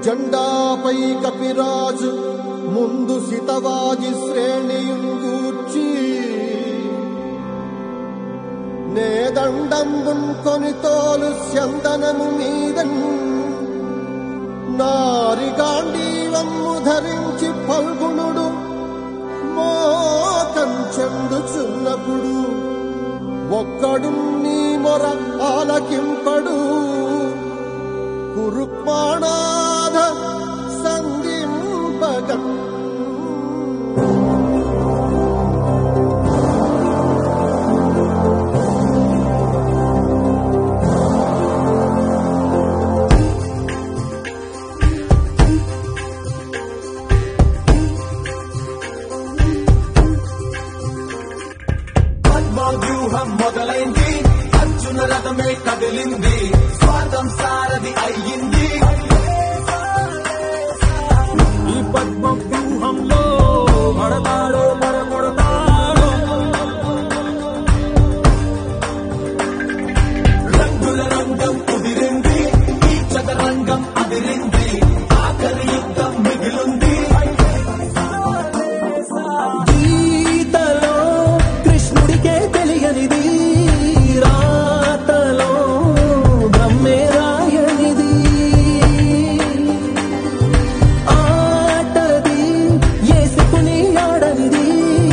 జెండాపై కపిరాజు ముందు సితవాజి శ్రేణియుంగూర్చి నేదండంబున్ కొని తోలు చందనము మీదన్ నారిగాండీవమ్ము ధరించి పల్గుణుడు మోకంచెందుచున్నప్పుడు ఒక్కడు నీ మొర ఆలకింపడు కురుక్మాణాధ సంధింపగం పద్మవ్యూహం మొదలైంది అర్జున రథమే కదిలింది స్వాతం సారథి అయ్యింది ఈ పద్మ వ్యూహంలో పడతాడో పడగొడతాడో రంగుల రంగం కుదిరింది ఈ చదరంగం అదిరింది ఆఖరి యుద్ధం మిగిలింది గీతలో కృష్ణుడికే తెలియనిది రాతలో బ్రహ్మే రాయనిది ఆటది ఏసుకుని ఆడనిది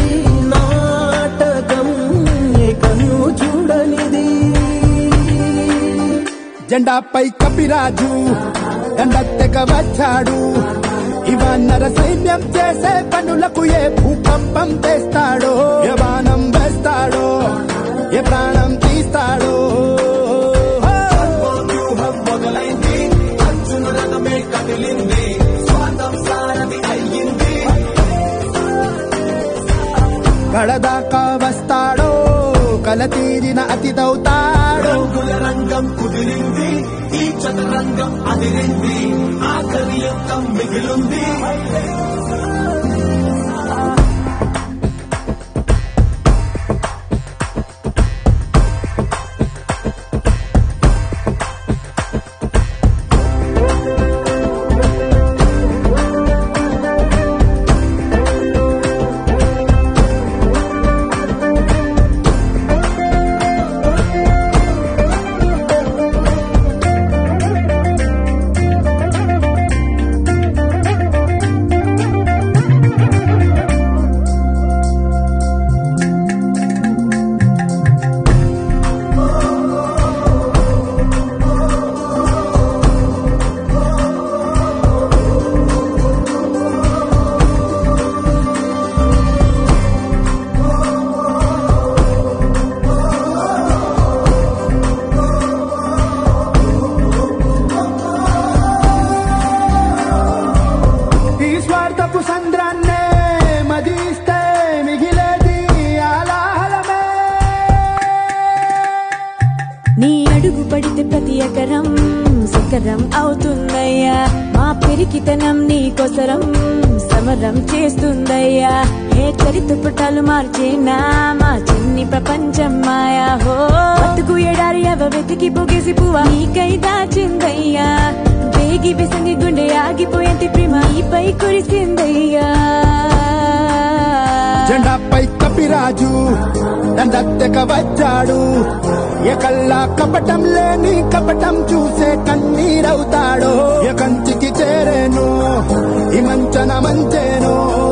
నాటకం ఏ కన్ను చూడనిది జెండాపై కపిరాజు దండత్తెగ వచ్చాడు ఇవన్నర సైన్యం చేసే పనులకు ఏ భూకంపం తెస్తాడో ఏ బాణం వేస్తాడో ఏ ప్రాణం తీస్తాడో వ్యూహం మొదలైంది అర్జున రథమే కదిలింది స్వాతం సారథి అయ్యింది కడదాకా వస్తాడో కల తీరిన అతిథవుతాడో రంగుల రంగం కుదిరింది ఈ చదరంగం అదిరింది ఆఖరి యుద్ధం మిగిలింది ఈ స్వార్థపు సంద్రాన్నే మదిస్తే మిగిలేది ఆలాహలమే నీ అడుగు పడితే ప్రతి ఎకరం సుకరం అవుతుందయ్యా మా పెరికితనం నీ కొసరం సమరం చేస్తుందయ్యా ఏ చరిత్ర పుటాలు మార్చేనా మా చిన్ని ప్రపంచం మాయా హో బతుకు ఎడారి అవ వెతికి పొగేసి పువ్వా నీకై దాచిందయ్యా వేగి విసంగి గుండె ఆగిపోయేంటి ప్రేమ నీపై కురిసిందయ్యా జెండాపై కపిరాజు దండత్తెగ వచ్చాడు ఎకల్లా కపటం లేని కపటం చూసే కన్నీరవుతాడో ఎకంచికి చేరేను ఈ మంచన మంచేను